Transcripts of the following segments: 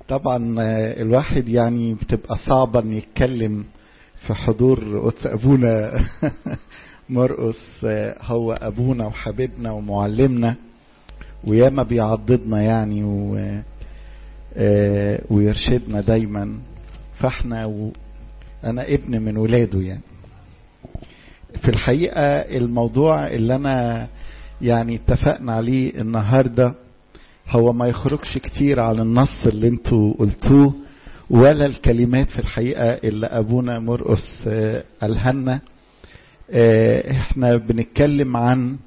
طبعا الواحد يعني بتبقى صعبة ان يتكلم في حضور قدس ابونا مرقس هو ابونا وحبيبنا ومعلمنا وياما بيعضدنا يعني و ويرشدنا دايما فاحنا و... انا ابن من ولاده يعني في الحقيقة الموضوع اللي انا يعني اتفقنا عليه النهارده هو ما يخرجش كتير عن النص اللي انتوا قلتوه ولا الكلمات في الحقيقة اللي أبونا مرقس ألهنا احنا بنتكلم عن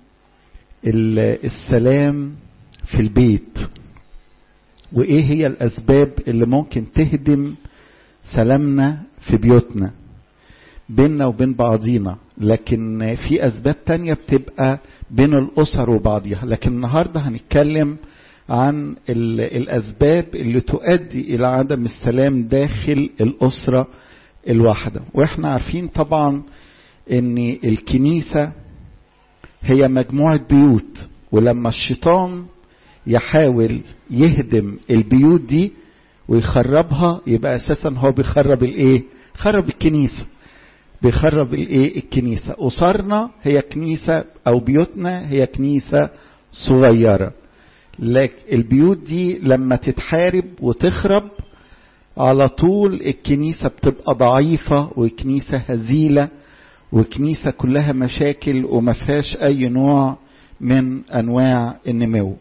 السلام في البيت وإيه هي الأسباب اللي ممكن تهدم سلامنا في بيوتنا بيننا وبين بعضينا لكن في أسباب تانية بتبقى بين الأسر وبعضها لكن النهاردة هنتكلم عن الأسباب اللي تؤدي إلى عدم السلام داخل الأسرة الواحدة وإحنا عارفين طبعا أن الكنيسة هي مجموعة بيوت ولما الشيطان يحاول يهدم البيوت دي ويخربها يبقى أساسا هو بيخرب الإيه؟ خرب الكنيسة بيخرب الإيه؟ الكنيسة أسرنا هي كنيسة أو بيوتنا هي كنيسة صغيرة لكن البيوت دي لما تتحارب وتخرب على طول الكنيسة بتبقى ضعيفة وكنيسة هزيلة وكنيسة كلها مشاكل وما فيهاش أي نوع من أنواع النمو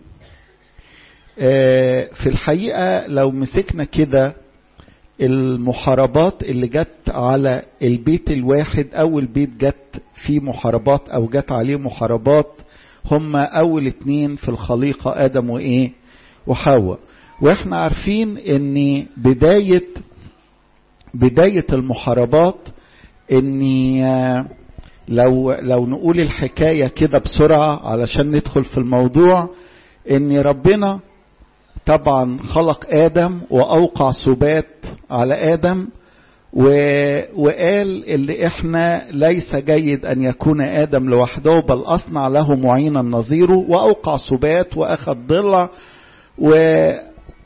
في الحقيقة لو مسكنا كده المحاربات اللي جت على البيت الواحد أول بيت جت فيه محاربات أو جت عليه محاربات هما اول اتنين في الخليقة ادم وايه وحواء واحنا عارفين ان بداية بداية المحاربات ان لو لو نقول الحكاية كده بسرعة علشان ندخل في الموضوع ان ربنا طبعا خلق ادم واوقع سبات على ادم و... وقال اللي احنا ليس جيد ان يكون ادم لوحده بل اصنع له معينا نظيره واوقع سبات واخذ ضلع وجاب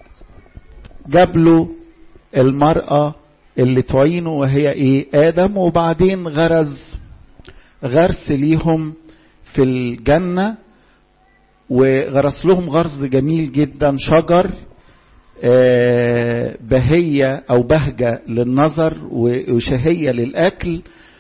له المرأة اللي تعينه وهي ايه ادم وبعدين غرز غرس ليهم في الجنة وغرس لهم غرز جميل جدا شجر بهية أو بهجة للنظر وشهية للأكل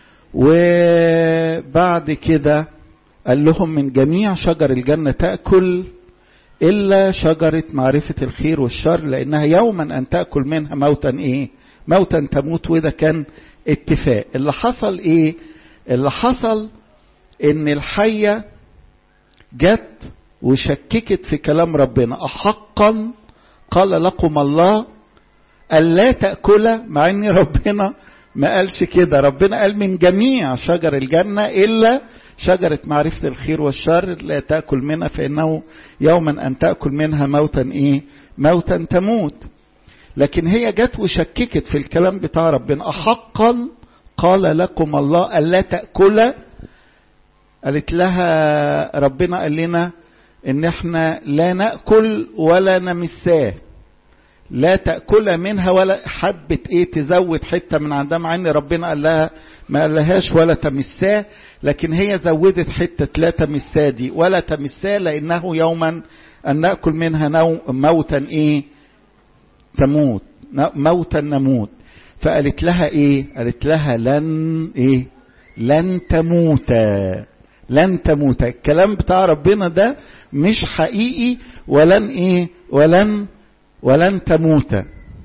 وبعد كده قال لهم من جميع شجر الجنة تأكل إلا شجرة معرفة الخير والشر لأنها يوما أن تأكل منها موتا إيه موتا تموت وده كان اتفاق اللي حصل إيه اللي حصل إن الحية جت وشككت في كلام ربنا أحقا قال لكم الله ألا تأكل مع أن ربنا ما قالش كده ربنا قال من جميع شجر الجنة إلا شجرة معرفة الخير والشر لا تأكل منها فإنه يوما أن تأكل منها موتا إيه موتا تموت لكن هي جت وشككت في الكلام بتاع ربنا أحقا قال لكم الله ألا تأكل قالت لها ربنا قال لنا ان احنا لا ناكل ولا نمساه لا تاكل منها ولا حبه ايه تزود حته من عندها مع ان ربنا قال لها ما قالهاش ولا تمساه لكن هي زودت حته لا تمساه دي ولا تمساه لانه يوما ان ناكل منها نو موتا ايه تموت موتا نموت فقالت لها ايه قالت لها لن ايه لن تموتا لن تموت الكلام بتاع ربنا ده مش حقيقي ولن ايه ولن ولن تموت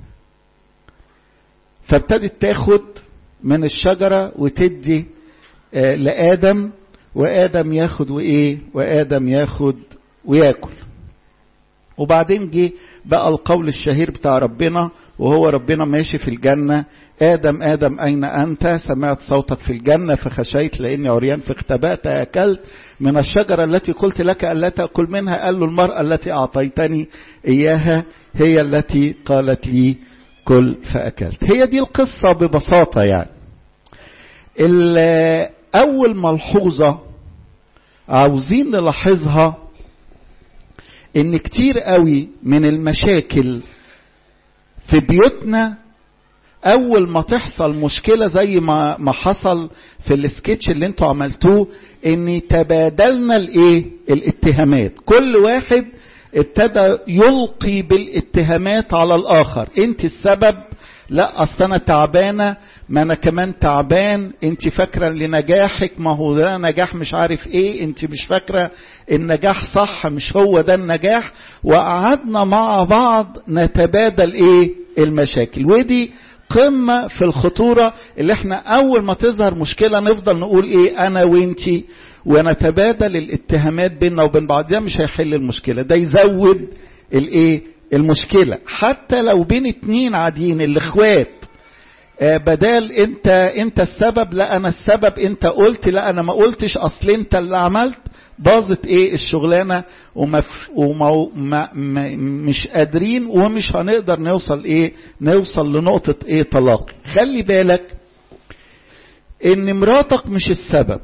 فابتدت تاخد من الشجرة وتدي آه لآدم وآدم ياخد وإيه وآدم ياخد وياكل وبعدين جه بقى القول الشهير بتاع ربنا وهو ربنا ماشي في الجنة آدم آدم أين أنت سمعت صوتك في الجنة فخشيت لأني عريان فاختبأت أكلت من الشجرة التي قلت لك ألا تأكل منها قال له المرأة التي أعطيتني إياها هي التي قالت لي كل فأكلت هي دي القصة ببساطة يعني أول ملحوظة عاوزين نلاحظها ان كتير قوي من المشاكل في بيوتنا اول ما تحصل مشكله زي ما ما حصل في السكتش اللي انتوا عملتوه ان تبادلنا الايه الاتهامات كل واحد ابتدى يلقي بالاتهامات على الاخر انت السبب لا اصل انا تعبانه ما انا كمان تعبان انت فاكره لنجاحك ما هو ده نجاح مش عارف ايه انت مش فاكره النجاح صح مش هو ده النجاح وقعدنا مع بعض نتبادل ايه المشاكل ودي قمة في الخطورة اللي احنا أول ما تظهر مشكلة نفضل نقول إيه أنا وإنتي ونتبادل الاتهامات بيننا وبين بعض ده مش هيحل المشكلة ده يزود الإيه المشكلة حتى لو بين اتنين عاديين الاخوات آه بدال انت انت السبب لا انا السبب انت قلت لا انا ما قلتش اصل انت اللي عملت باظت ايه الشغلانه ومف وما ما ما مش قادرين ومش هنقدر نوصل ايه نوصل لنقطه ايه تلاقي خلي بالك ان مراتك مش السبب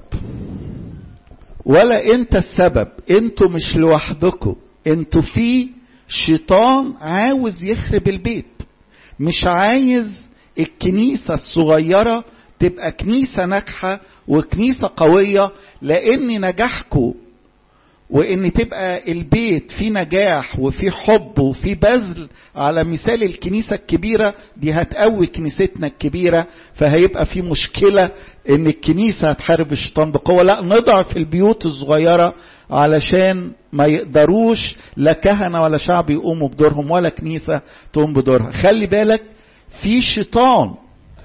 ولا انت السبب انتوا مش لوحدكم انتوا في شيطان عاوز يخرب البيت مش عايز الكنيسة الصغيرة تبقى كنيسة ناجحة وكنيسة قوية لأن نجاحكم وإن تبقى البيت فيه نجاح وفيه حب وفيه بذل على مثال الكنيسة الكبيرة دي هتقوي كنيستنا الكبيرة فهيبقى في مشكلة إن الكنيسة هتحارب الشيطان بقوة لا نضعف البيوت الصغيرة علشان ما يقدروش لا كهنة ولا شعب يقوموا بدورهم ولا كنيسة تقوم بدورها خلي بالك في شيطان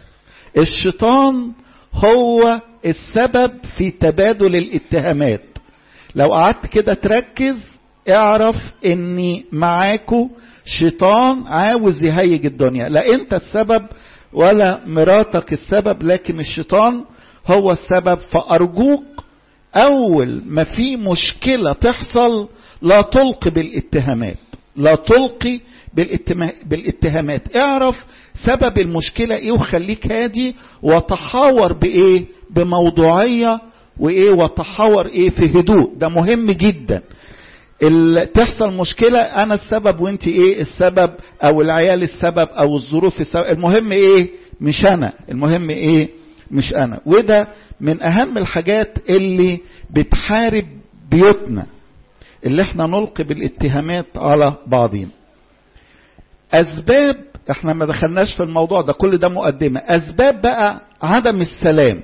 الشيطان هو السبب في تبادل الاتهامات لو قعدت كده تركز اعرف اني معاكو شيطان عاوز يهيج الدنيا لا انت السبب ولا مراتك السبب لكن الشيطان هو السبب فارجوك اول ما في مشكلة تحصل لا تلقي بالاتهامات لا تلقي بالاتهامات اعرف سبب المشكلة ايه وخليك هادي وتحاور بايه بموضوعية وايه وتحاور ايه في هدوء ده مهم جدا تحصل مشكلة أنا السبب وأنت إيه السبب أو العيال السبب أو الظروف السبب المهم إيه مش أنا المهم إيه مش أنا وده من أهم الحاجات اللي بتحارب بيوتنا اللي احنا نلقي بالاتهامات على بعضين أسباب احنا ما دخلناش في الموضوع ده كل ده مقدمة أسباب بقى عدم السلام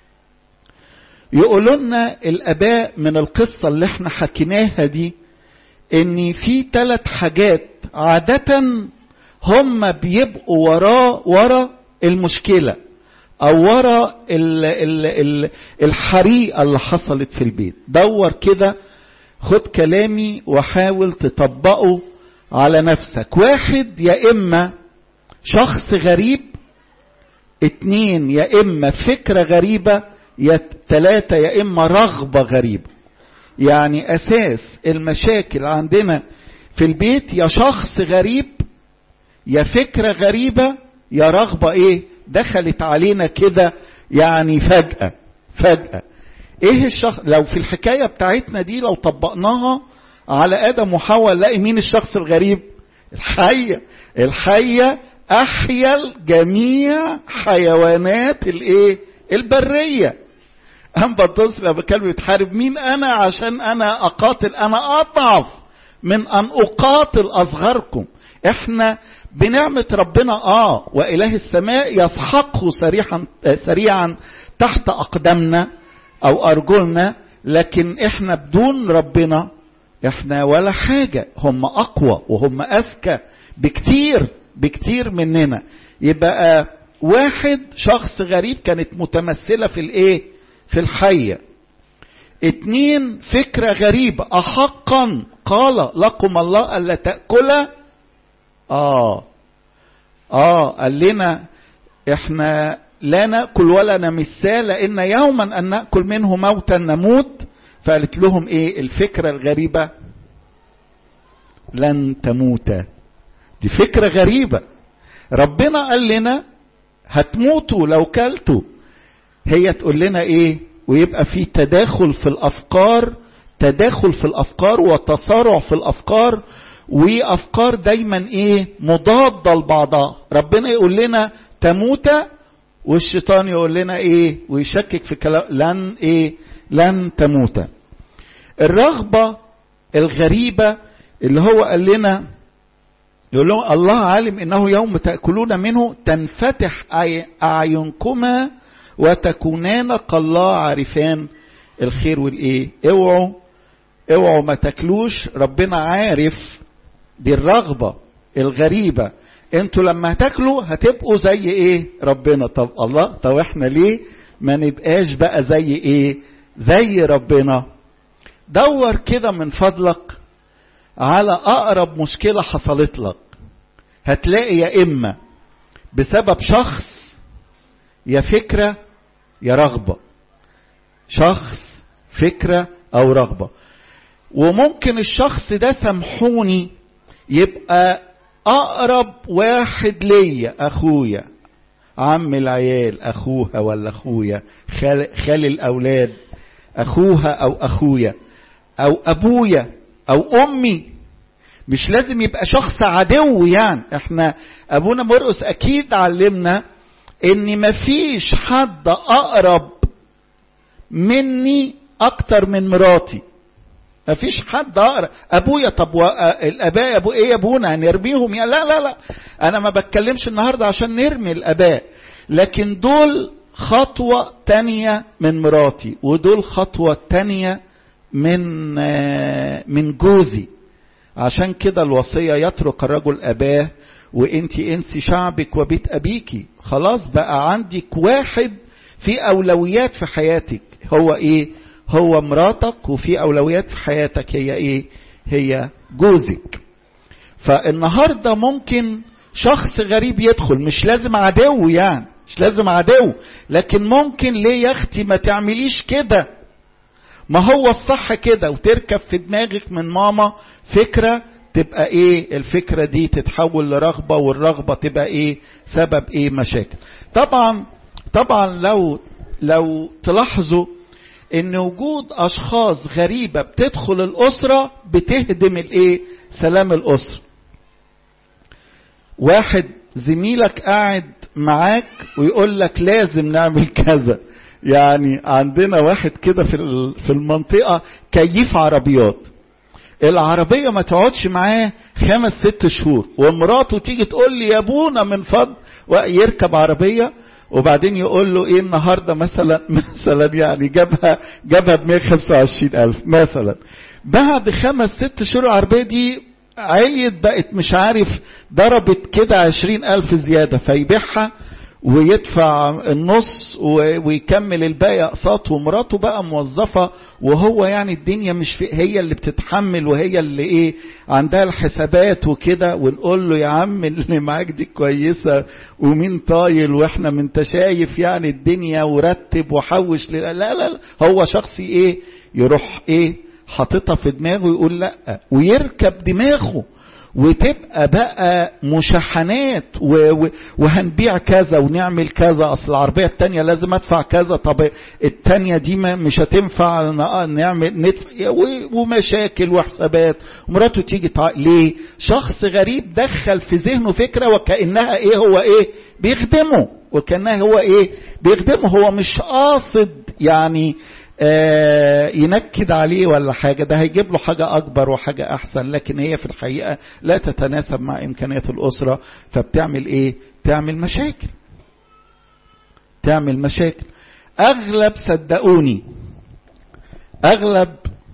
يقولوا لنا الآباء من القصة اللي احنا حكيناها دي ان في ثلاث حاجات عادة هم بيبقوا وراه ورا المشكلة او ورا ال ال ال الحريقة اللي حصلت في البيت دور كده خد كلامي وحاول تطبقه على نفسك واحد يا اما شخص غريب اتنين يا اما فكرة غريبة يا تلاتة يا اما رغبة غريبة يعني اساس المشاكل عندنا في البيت يا شخص غريب يا فكرة غريبة يا رغبة ايه دخلت علينا كده يعني فجأة فجأة ايه الشخص لو في الحكاية بتاعتنا دي لو طبقناها على ادم وحواء نلاقي مين الشخص الغريب الحية الحية احيا جميع حيوانات الايه البرية أم بطرس لما كان بيتحارب مين أنا عشان أنا أقاتل أنا أضعف من أن أقاتل أصغركم إحنا بنعمة ربنا آه وإله السماء يسحقه سريعا سريعا تحت أقدامنا أو أرجلنا لكن إحنا بدون ربنا إحنا ولا حاجة هم أقوى وهم أذكى بكتير بكتير مننا يبقى واحد شخص غريب كانت متمثلة في الإيه؟ في الحية اتنين فكرة غريبة أحقا قال لكم الله ألا تأكل آه آه قال لنا إحنا لا نأكل ولا نمساه لأن يوما أن نأكل منه موتا نموت فقالت لهم إيه الفكرة الغريبة لن تموت دي فكرة غريبة ربنا قال لنا هتموتوا لو كلتوا هي تقول لنا ايه ويبقى في تداخل في الافكار تداخل في الافكار وتصارع في الافكار وافكار دايما ايه مضاده لبعضها ربنا يقول لنا تموت والشيطان يقول لنا ايه ويشكك في كلام لن ايه لن تموت الرغبه الغريبه اللي هو قال لنا يقول لهم الله عالم انه يوم تاكلون منه تنفتح اعينكما وتكونان كالله عارفان الخير والايه اوعوا اوعوا ما تاكلوش ربنا عارف دي الرغبه الغريبه انتوا لما هتاكلوا هتبقوا زي ايه ربنا طب الله طب احنا ليه ما نبقاش بقى زي ايه زي ربنا دور كده من فضلك على اقرب مشكله حصلت لك هتلاقي يا اما بسبب شخص يا فكره يا رغبه شخص فكره او رغبه وممكن الشخص ده سامحوني يبقى اقرب واحد ليا اخويا عم العيال اخوها ولا اخويا خال, خال الاولاد اخوها او اخويا او ابويا او امي مش لازم يبقى شخص عدو يعني احنا ابونا مرقس اكيد علمنا ان مفيش حد اقرب مني اكتر من مراتي مفيش حد اقرب ابويا طب و... الاباء ابو ايه يا ابونا هنرميهم يا لا لا لا انا ما بتكلمش النهارده عشان نرمي الاباء لكن دول خطوة تانية من مراتي ودول خطوة تانية من من جوزي عشان كده الوصية يترك الرجل أباه وانت انسي شعبك وبيت أبيكي خلاص بقى عندك واحد في أولويات في حياتك هو ايه هو مراتك وفي أولويات في حياتك هي ايه هي جوزك فالنهاردة ممكن شخص غريب يدخل مش لازم عدو يعني مش لازم عدو لكن ممكن ليه يا اختي ما تعمليش كده ما هو الصح كده وتركب في دماغك من ماما فكرة تبقى ايه الفكرة دي تتحول لرغبة والرغبة تبقى ايه سبب ايه مشاكل طبعا طبعا لو لو تلاحظوا ان وجود اشخاص غريبة بتدخل الاسرة بتهدم الايه سلام الاسرة واحد زميلك قاعد معاك ويقول لك لازم نعمل كذا يعني عندنا واحد كده في في المنطقه كيف عربيات العربية ما تقعدش معاه خمس ست شهور ومراته تيجي تقول لي يا ابونا من فضل ويركب عربية وبعدين يقول له ايه النهارده مثلا مثلا يعني جابها جابها ب 125 الف مثلا بعد خمس ست شهور العربية دي عليت بقت مش عارف ضربت كده عشرين ألف زيادة فيبيعها ويدفع النص ويكمل الباقي اقساط ومراته بقى موظفه وهو يعني الدنيا مش في هي اللي بتتحمل وهي اللي ايه عندها الحسابات وكده ونقول له يا عم اللي معاك دي كويسه ومين طايل واحنا ما انت شايف يعني الدنيا ورتب وحوش لا لا لا هو شخصي ايه يروح ايه حاططها في دماغه ويقول لا ويركب دماغه وتبقى بقى مشاحنات وهنبيع كذا ونعمل كذا اصل العربيه التانية لازم ادفع كذا طب التانية دي ما مش هتنفع نعمل ندفع ومشاكل وحسابات ومراته تيجي تع... ليه شخص غريب دخل في ذهنه فكره وكانها ايه هو ايه بيخدمه وكانها هو ايه بيخدمه هو مش قاصد يعني آه ينكد عليه ولا حاجة ده هيجيب له حاجة أكبر وحاجة أحسن لكن هي في الحقيقة لا تتناسب مع إمكانيات الأسرة فبتعمل إيه؟ تعمل مشاكل تعمل مشاكل أغلب صدقوني أغلب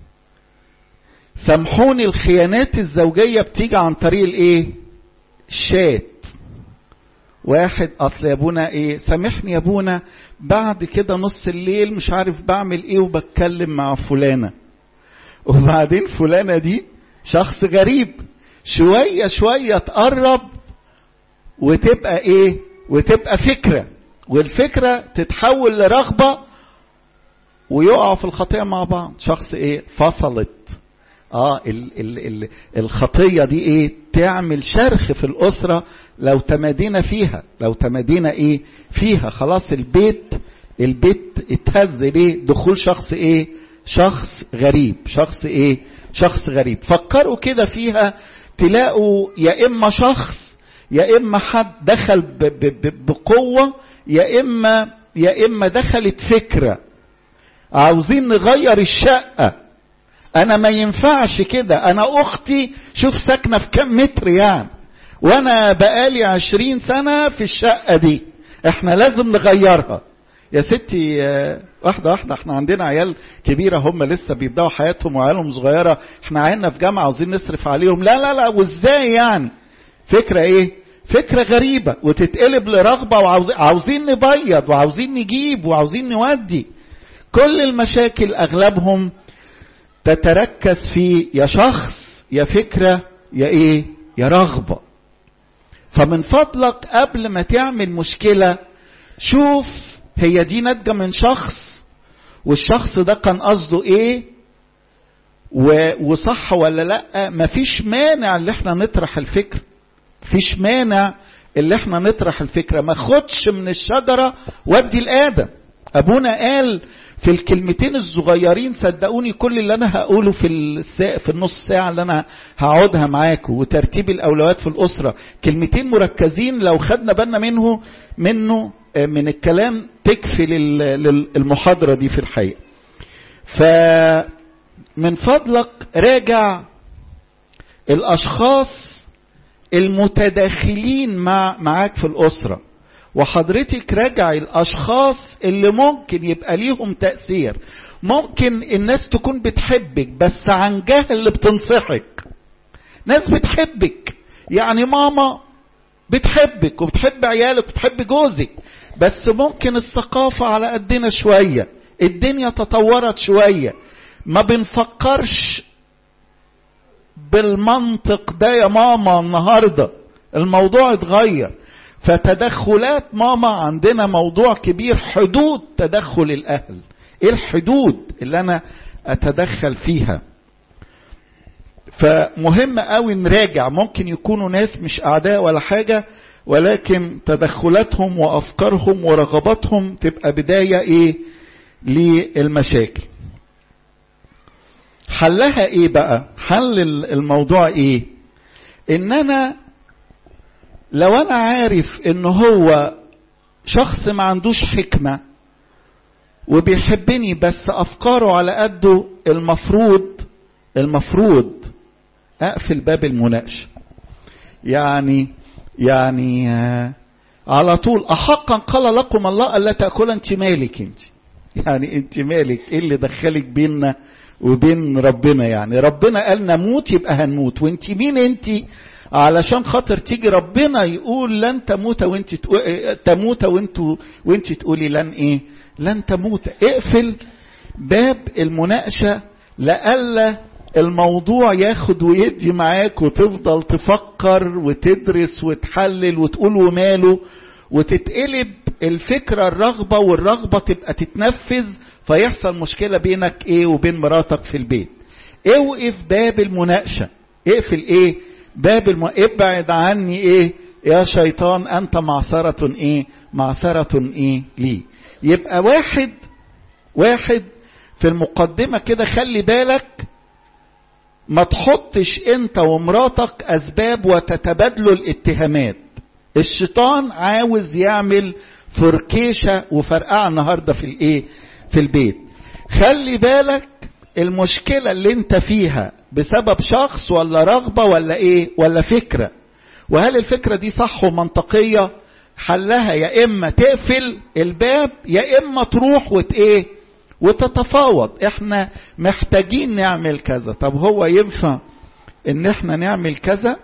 سامحوني الخيانات الزوجية بتيجي عن طريق الإيه؟ الشات واحد اصل يا ابونا ايه سامحني يا ابونا بعد كده نص الليل مش عارف بعمل ايه وبتكلم مع فلانه وبعدين فلانه دي شخص غريب شويه شويه تقرب وتبقى ايه وتبقى فكره والفكره تتحول لرغبه ويقعوا في الخطيه مع بعض شخص ايه فصلت اه ال ال ال الخطيه دي ايه تعمل شرخ في الاسره لو تمادينا فيها لو تمادينا ايه فيها خلاص البيت البيت اتهز ليه دخول شخص ايه شخص غريب شخص ايه شخص غريب فكروا كده فيها تلاقوا يا اما شخص يا اما حد دخل بقوه يا اما يا اما دخلت فكره عاوزين نغير الشقه انا ما ينفعش كده انا اختي شوف ساكنه في كام متر يعني وانا بقالي عشرين سنه في الشقه دي احنا لازم نغيرها يا ستي واحده واحده احنا عندنا عيال كبيره هم لسه بيبداوا حياتهم وعيالهم صغيره احنا عيالنا في جامعه عاوزين نصرف عليهم لا لا لا وازاي يعني فكره ايه فكره غريبه وتتقلب لرغبه وعاوزين نبيض وعاوزين نجيب وعاوزين نودي كل المشاكل اغلبهم تتركز في يا شخص يا فكره يا ايه يا رغبه فمن فضلك قبل ما تعمل مشكله شوف هي دي ناتجه من شخص والشخص ده كان قصده ايه وصح ولا لا مفيش مانع اللي احنا نطرح الفكره مفيش مانع اللي احنا نطرح الفكره ما خدش من الشجره ودي الادم ابونا قال في الكلمتين الصغيرين صدقوني كل اللي انا هقوله في الساعة في النص ساعه اللي انا هقعدها معاكم وترتيب الاولويات في الاسره كلمتين مركزين لو خدنا بالنا منه منه من الكلام تكفي للمحاضره دي في الحقيقه فمن فضلك راجع الاشخاص المتداخلين مع معاك في الاسره وحضرتك راجع الاشخاص اللي ممكن يبقى ليهم تاثير ممكن الناس تكون بتحبك بس عن جهل بتنصحك ناس بتحبك يعني ماما بتحبك وبتحب عيالك وبتحب جوزك بس ممكن الثقافة على قدنا شوية الدنيا تطورت شوية ما بنفكرش بالمنطق ده يا ماما النهاردة الموضوع اتغير فتدخلات ماما عندنا موضوع كبير حدود تدخل الاهل ايه الحدود اللي انا اتدخل فيها فمهم قوي نراجع ممكن يكونوا ناس مش اعداء ولا حاجه ولكن تدخلاتهم وافكارهم ورغباتهم تبقى بدايه ايه للمشاكل حلها ايه بقى حل الموضوع ايه ان انا لو انا عارف ان هو شخص ما عندوش حكمه وبيحبني بس افكاره على قده المفروض المفروض اقفل باب المناقشه يعني يعني على طول احقا قال لكم الله الا تاكل انت مالك انت يعني انت مالك ايه اللي دخلك بيننا وبين ربنا يعني ربنا قال نموت يبقى هنموت وانت مين انت علشان خاطر تيجي ربنا يقول لن تموت وانت تموت وانت وانت تقولي لن ايه لن تموت اقفل باب المناقشه لألا الموضوع ياخد ويدي معاك وتفضل تفكر وتدرس وتحلل وتقول وماله وتتقلب الفكرة الرغبة والرغبة تبقى تتنفذ فيحصل مشكلة بينك ايه وبين مراتك في البيت اوقف باب المناقشة اقفل ايه باب الم... ابعد عني ايه يا شيطان انت معثرة ايه معثرة ايه لي يبقى واحد واحد في المقدمة كده خلي بالك ما تحطش انت ومراتك اسباب وتتبادلوا الاتهامات الشيطان عاوز يعمل فركيشة وفرقعة النهاردة في الايه في البيت خلي بالك المشكلة اللي انت فيها بسبب شخص ولا رغبة ولا ايه ولا فكرة وهل الفكرة دي صح ومنطقية حلها يا اما تقفل الباب يا اما تروح وت ايه وتتفاوض احنا محتاجين نعمل كذا طب هو ينفع ان احنا نعمل كذا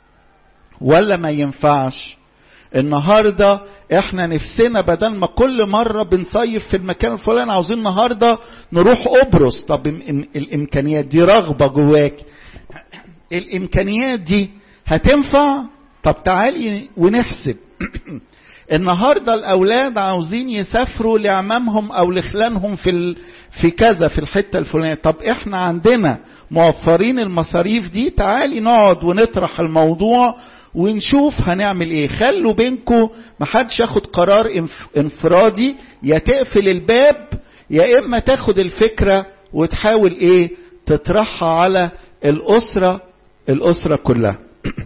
ولا ما ينفعش النهارده احنا نفسنا بدل ما كل مره بنصيف في المكان الفلاني عاوزين النهارده نروح قبرص طب الامكانيات دي رغبه جواك الامكانيات دي هتنفع طب تعالي ونحسب النهارده الاولاد عاوزين يسافروا لعمامهم او لخلانهم في ال... في كذا في الحته الفلانيه طب احنا عندنا موفرين المصاريف دي تعالي نقعد ونطرح الموضوع ونشوف هنعمل ايه خلوا بينكم محدش ياخد قرار انف... انفرادي يا تقفل الباب يا اما تاخد الفكره وتحاول ايه تطرحها على الاسره الأسرة كلها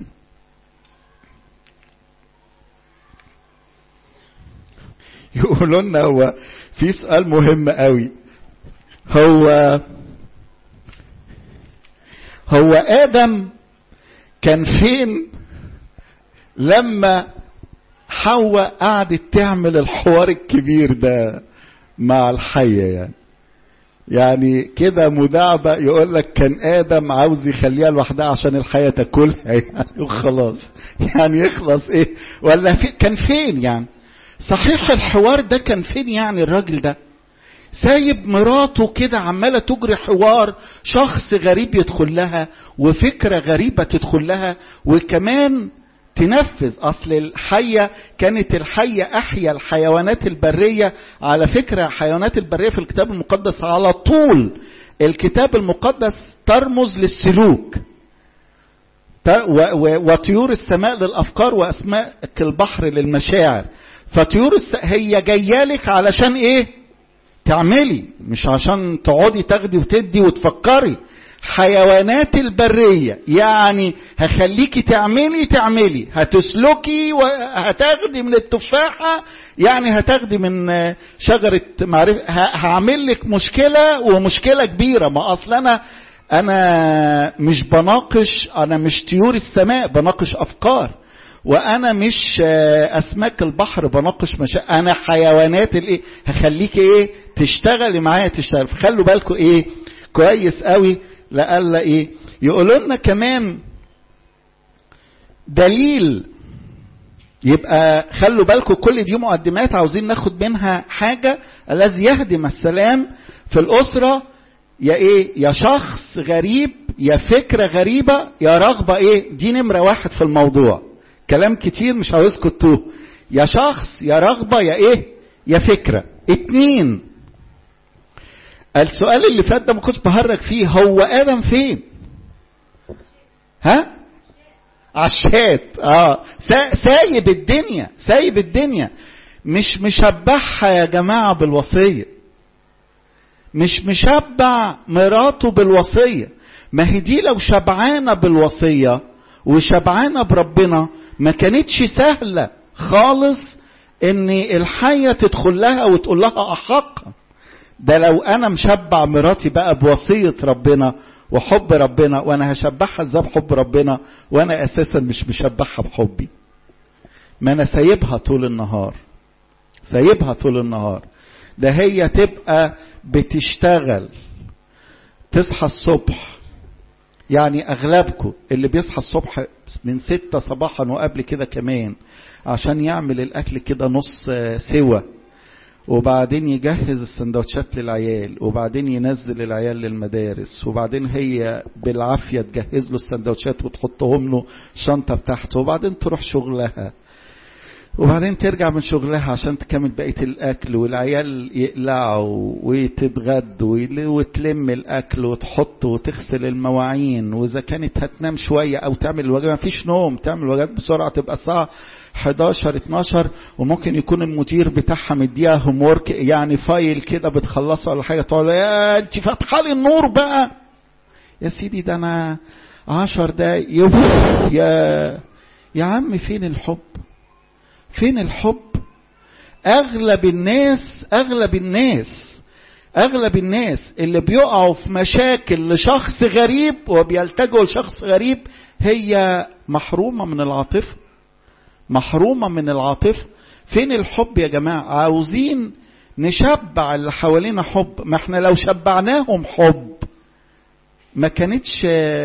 يقولوا لنا هو في سؤال مهم قوي هو هو آدم كان فين لما حواء قعدت تعمل الحوار الكبير ده مع الحية يعني يعني كده مداعبة يقول لك كان آدم عاوز يخليها لوحدها عشان الحية تاكلها يعني وخلاص يعني يخلص ايه ولا في كان فين يعني صحيح الحوار ده كان فين يعني الراجل ده سايب مراته كده عمالة تجري حوار شخص غريب يدخل لها وفكرة غريبة تدخل لها وكمان تنفذ اصل الحية كانت الحية احيا الحيوانات البرية على فكرة الحيوانات البرية في الكتاب المقدس على طول الكتاب المقدس ترمز للسلوك وطيور السماء للافكار واسماك البحر للمشاعر فطيور الس... هي جايه لك علشان ايه تعملي مش عشان تقعدي تاخدي وتدي وتفكري حيوانات البرية يعني هخليكي تعملي تعملي هتسلكي وهتاخدي من التفاحة يعني هتاخدي من شجرة معرفة هعمل لك مشكلة ومشكلة كبيرة ما أصل أنا أنا مش بناقش أنا مش طيور السماء بناقش أفكار وانا مش اسماك البحر بناقش مشا انا حيوانات الايه هخليكي ايه تشتغلي معايا تشتغل فخلوا بالكم ايه كويس قوي لألا ايه يقولوا لنا كمان دليل يبقى خلوا بالكم كل دي مقدمات عاوزين ناخد منها حاجة الذي يهدم السلام في الأسرة يا ايه يا شخص غريب يا فكرة غريبة يا رغبة ايه دي نمرة واحد في الموضوع كلام كتير مش عاوزكم تتوه يا شخص يا رغبة يا ايه يا فكرة اتنين السؤال اللي فات ده ما كنتش بهرج فيه هو ادم فين ها عشات اه سايب الدنيا سايب الدنيا مش مشبعها يا جماعه بالوصيه مش مشبع مراته بالوصيه ما هي دي لو شبعانه بالوصيه وشبعانه بربنا ما كانتش سهله خالص ان الحيه تدخل لها وتقول لها احقها ده لو انا مشبع مراتي بقى بوصيه ربنا وحب ربنا وانا هشبعها ازاي بحب ربنا وانا اساسا مش مشبعها بحبي ما انا سايبها طول النهار سايبها طول النهار ده هي تبقى بتشتغل تصحى الصبح يعني اغلبكم اللي بيصحى الصبح من ستة صباحا وقبل كده كمان عشان يعمل الاكل كده نص سوا وبعدين يجهز السندوتشات للعيال وبعدين ينزل العيال للمدارس وبعدين هي بالعافية تجهز له السندوتشات وتحطهم له الشنطة بتاعته وبعدين تروح شغلها وبعدين ترجع من شغلها عشان تكمل بقية الأكل والعيال يقلعوا وتتغدوا وتلم الأكل وتحط وتغسل المواعين وإذا كانت هتنام شوية أو تعمل الواجب ما فيش نوم تعمل الواجب بسرعة تبقى الساعة 11 12 وممكن يكون المدير بتاعها مديها هوم ورك يعني فايل كده بتخلصه ولا حاجه تقعد يا انت فاتحه لي النور بقى يا سيدي ده انا 10 دقايق يا يا عم فين الحب فين الحب اغلب الناس اغلب الناس اغلب الناس اللي بيقعوا في مشاكل لشخص غريب وبيلتجوا لشخص غريب هي محرومه من العاطفه محرومة من العاطفة فين الحب يا جماعة عاوزين نشبع اللي حوالينا حب ما احنا لو شبعناهم حب ما كانتش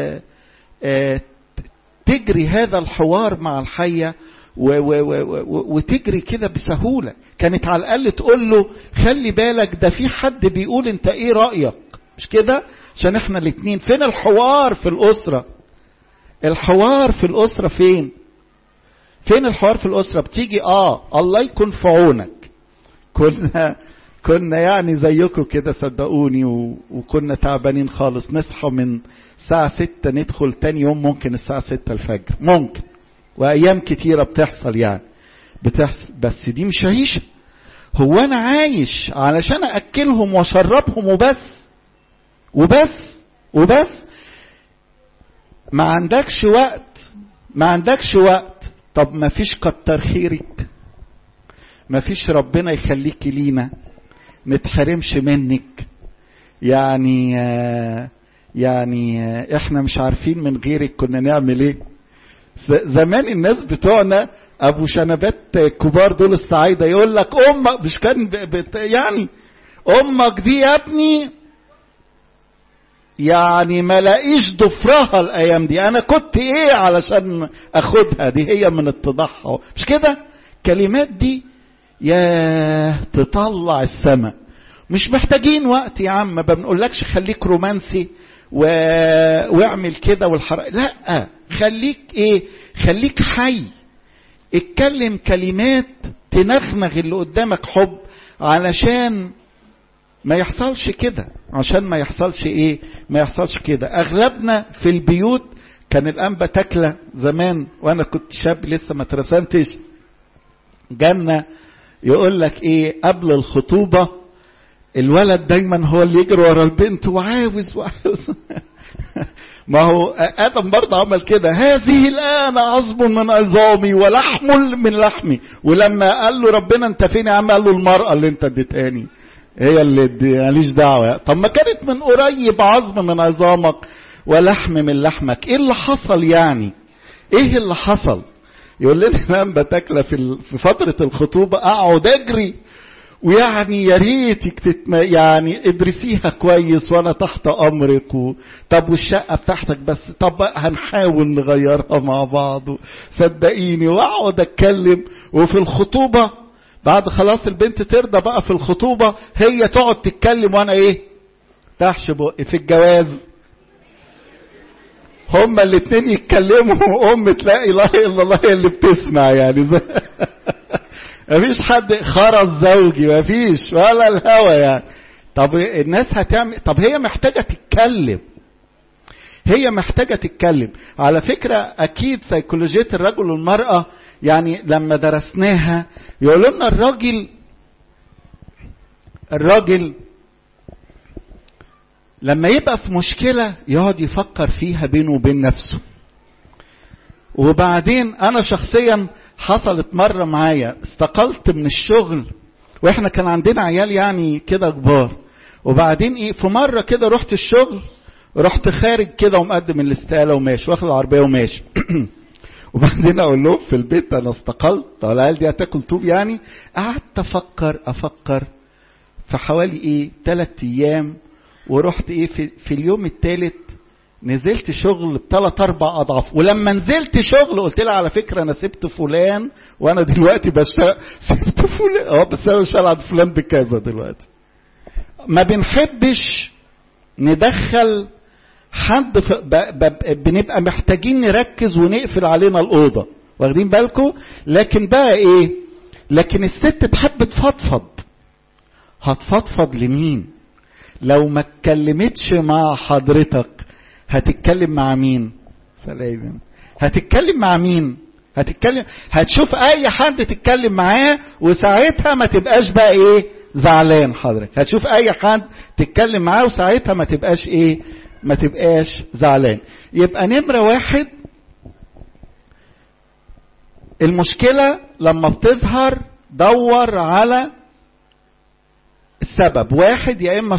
تجري هذا الحوار مع الحية وتجري كده بسهولة كانت على الأقل تقول له خلي بالك ده في حد بيقول انت ايه رأيك مش كده عشان احنا الاتنين فين الحوار في الأسرة الحوار في الأسرة فين فين الحوار في الأسرة بتيجي آه الله يكون في عونك كنا كنا يعني زيكم كده صدقوني و... وكنا تعبانين خالص نصحى من الساعة ستة ندخل تاني يوم ممكن الساعة ستة الفجر ممكن وأيام كتيرة بتحصل يعني بتحصل بس دي مش عيشة هو أنا عايش علشان أكلهم وأشربهم وبس وبس وبس ما عندكش وقت ما عندكش وقت طب ما فيش كتر خيرك ما فيش ربنا يخليكي لينا نتحرمش منك يعني يعني احنا مش عارفين من غيرك كنا نعمل ايه زمان الناس بتوعنا ابو شنبات كبار دول الصعايده يقول لك امك مش كان بت يعني امك دي يا ابني يعني ما لاقيش ضفرها الايام دي انا كنت ايه علشان اخدها دي هي من اتضاعها مش كده كلمات دي يا تطلع السماء مش محتاجين وقت يا عم ما بنقولكش خليك رومانسي و... واعمل كده والحرق لا خليك ايه خليك حي اتكلم كلمات تنغنغ اللي قدامك حب علشان ما يحصلش كده عشان ما يحصلش ايه ما يحصلش كده اغلبنا في البيوت كان الانبا تاكله زمان وانا كنت شاب لسه ما ترسمتش جنة يقول لك ايه قبل الخطوبة الولد دايما هو اللي يجري ورا البنت وعاوز وعاوز ما هو ادم برضه عمل كده هذه الان عظم من عظامي ولحم من لحمي ولما قال له ربنا انت فين يا عم قال له المراه اللي انت اديتهاني هي اللي ماليش دعوه طب ما كانت من قريب عظم من عظامك ولحم من لحمك ايه اللي حصل يعني ايه اللي حصل يقول لنا الامام بتاكله في في فتره الخطوبه اقعد اجري ويعني يا ريتك تتم... يعني ادرسيها كويس وانا تحت امرك و... طب والشقه بتاعتك بس طب هنحاول نغيرها مع بعض صدقيني واقعد اتكلم وفي الخطوبه بعد خلاص البنت ترضى بقى في الخطوبه هي تقعد تتكلم وانا ايه تحش بقي في الجواز هما الاتنين يتكلموا ام تلاقي لا اله الا الله هي اللي بتسمع يعني زي مفيش حد خرز زوجي مفيش ولا الهوى يعني طب الناس هتعمل طب هي محتاجه تتكلم هي محتاجه تتكلم على فكره اكيد سيكولوجيه الرجل والمراه يعني لما درسناها يقولوا لنا الراجل الراجل لما يبقى في مشكله يقعد يفكر فيها بينه وبين نفسه وبعدين انا شخصيا حصلت مرة معايا استقلت من الشغل واحنا كان عندنا عيال يعني كده كبار وبعدين ايه في مرة كده رحت الشغل رحت خارج كده ومقدم الاستقالة وماشي واخد العربية وماشي وبعدين اقول لهم في البيت انا استقلت العيال دي هتاكل طوب يعني قعدت افكر افكر في حوالي ايه ثلاث ايام ورحت ايه في, في اليوم الثالث نزلت شغل بثلاث اربع اضعاف ولما نزلت شغل قلت لها على فكره انا سبت فلان وانا دلوقتي بشتغل سبت فلان اه بس انا بشتغل عند فلان بكذا دلوقتي ما بنحبش ندخل حد في ب... ب... بنبقى محتاجين نركز ونقفل علينا الاوضه واخدين بالكم لكن بقى ايه لكن الست تحب تفضفض هتفضفض لمين لو ما اتكلمتش مع حضرتك هتتكلم مع مين سلام هتتكلم مع مين هتتكلم هتشوف اي حد تتكلم معاه وساعتها ما تبقاش بقى ايه زعلان حضرتك هتشوف اي حد تتكلم معاه وساعتها ما تبقاش ايه ما تبقاش زعلان يبقى نمرة واحد المشكلة لما بتظهر دور على السبب واحد يا اما